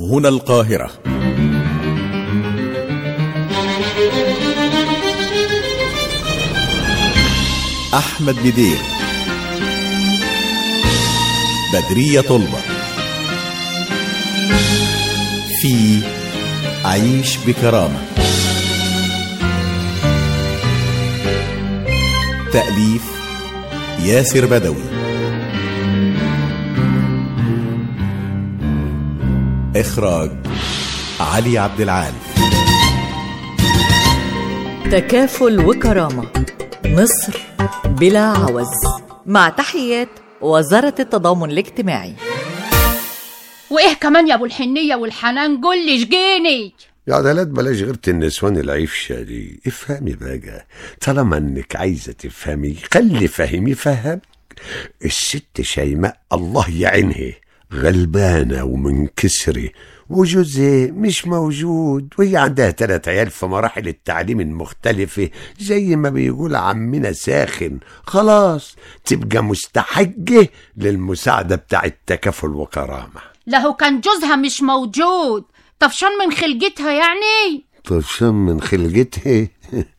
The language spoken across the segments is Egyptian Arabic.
هنا القاهرة أحمد بدير بدرية طلبة في عيش بكرامة تأليف ياسر بدوي إخراج علي عبد العال تكافل وكرامة مصر بلا عوز مع تحيات وزارة التضامن الاجتماعي وايه كمان يا ابو الحنيه والحنان قول لي شجيني يا عدلات بلاش غيرة النسوان العفشة دي افهمي بقى طالما انك عايزة تفهمي خلي فهمي فهم الست شيماء الله يعينها غلبانة ومنكسرة وجوزها مش موجود وهي عندها تلات عيال في مراحل التعليم المختلفة زي ما بيقول عمنا ساخن خلاص تبقى مستحقة للمساعدة بتاع التكافل وكرامة له كان جوزها مش موجود طفشان من خلقتها يعني طفشان من خلقتها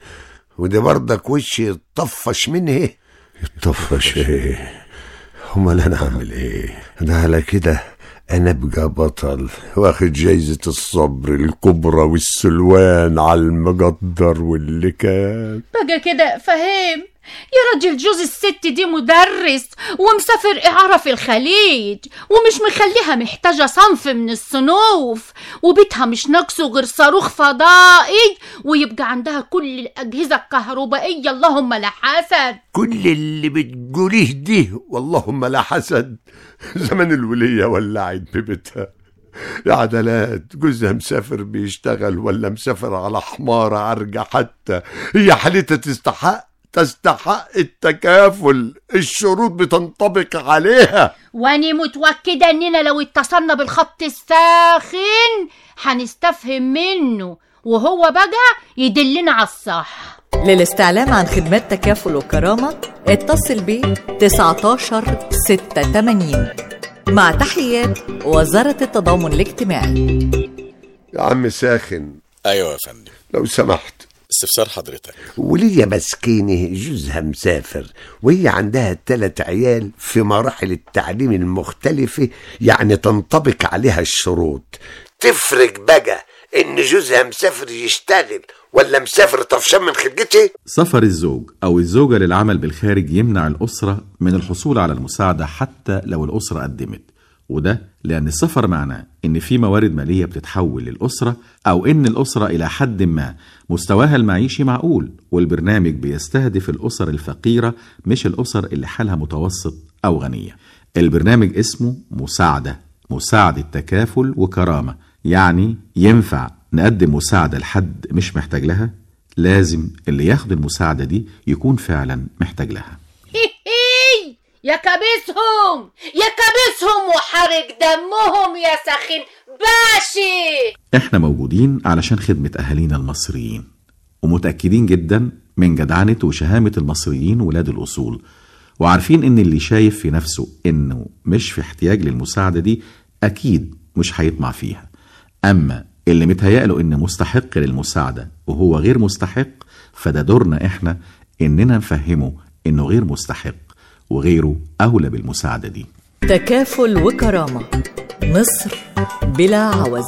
وده برضك وشي يطفش منها يطفش ايه امال انا اعمل ايه ده على كده انا ابقى بطل واخد جايزة الصبر الكبرى والسلوان على المقدر واللي كان بقى كده فهم يا راجل جوز الست دي مدرس ومسافر إعارة في الخليج ومش مخليها محتاجة صنف من الصنوف وبيتها مش ناقصه غير صاروخ فضائي ويبقى عندها كل الأجهزة الكهربائية اللهم لا حسد كل اللي بتقوليه دي واللهم لا حسد زمن الولية ولعت ببيتها يا عدلات جوزها مسافر بيشتغل ولا مسافر على حمارة عرجة حتى هي حالتها تستحق تستحق التكافل الشروط بتنطبق عليها واني متوكدة اننا لو اتصلنا بالخط الساخن هنستفهم منه وهو بقى يدلنا على الصح للاستعلام عن خدمات تكافل وكرامة اتصل ب 19 86 مع تحيات وزارة التضامن الاجتماعي يا عم ساخن أيوة يا فندم لو سمحت استفسار حضرتك وليا مسكينة جوزها مسافر وهي عندها تلات عيال في مراحل التعليم المختلفة يعني تنطبق عليها الشروط تفرق بقى ان جوزها مسافر يشتغل ولا مسافر طفشان من خلقته سفر الزوج أو الزوجة للعمل بالخارج يمنع الأسرة من الحصول على المساعدة حتى لو الأسرة قدمت وده لأن السفر معناه إن في موارد مالية بتتحول للأسرة أو إن الأسرة إلى حد ما مستواها المعيشي معقول والبرنامج بيستهدف الأسر الفقيرة مش الأسر اللي حالها متوسط أو غنية البرنامج اسمه مساعدة مساعدة تكافل وكرامة يعني ينفع نقدم مساعدة لحد مش محتاج لها لازم اللي ياخد المساعدة دي يكون فعلا محتاج لها يا كابسهم يا كابسهم وحرق دمهم يا سخين باشي احنا موجودين علشان خدمة أهالينا المصريين ومتأكدين جدا من جدعنة وشهامة المصريين ولاد الأصول وعارفين إن اللي شايف في نفسه إنه مش في احتياج للمساعدة دي أكيد مش هيطمع فيها أما اللي متهيأله إنه مستحق للمساعدة وهو غير مستحق فده دورنا إحنا إننا نفهمه إنه غير مستحق وغيره أولى بالمساعدة دي تكافل وكرامة مصر بلا عوز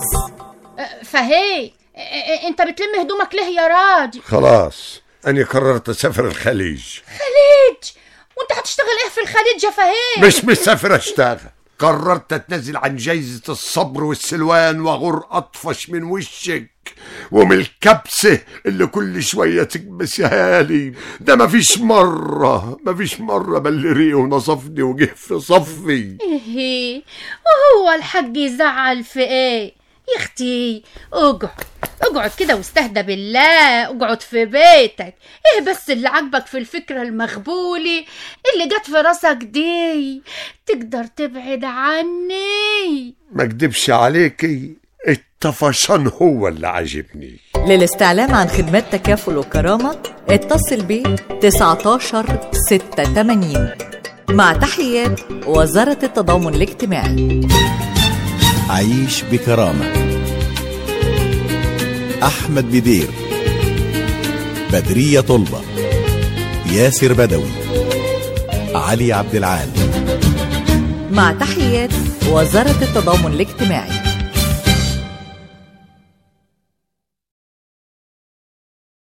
فهي ا- ا- انت بتلم هدومك ليه يا راجل خلاص انا قررت اسافر الخليج خليج وانت هتشتغل ايه في الخليج يا فهيم مش مسافر اشتغل قررت اتنازل عن جايزة الصبر والسلوان واغور اطفش من وشك ومن الكبسة اللي كل شوية تكبسها لي ده مفيش مرة مفيش مرة بل ريقه ونصفني وجه في صفي ايه وهو الحاج يزعل في ايه يا اختي اقعد اقعد كده واستهدى بالله اقعد في بيتك ايه بس اللي عاجبك في الفكرة المخبولة اللي جت في راسك دي تقدر تبعد عني ما اكدبش عليكي الطفشان هو اللي عاجبني للاستعلام عن خدمات تكافل وكرامة اتصل ب 19 86 مع تحيات وزارة التضامن الاجتماعي عيش بكرامة أحمد بدير بدرية طلبة ياسر بدوي علي عبد العال مع تحيات وزارة التضامن الاجتماعي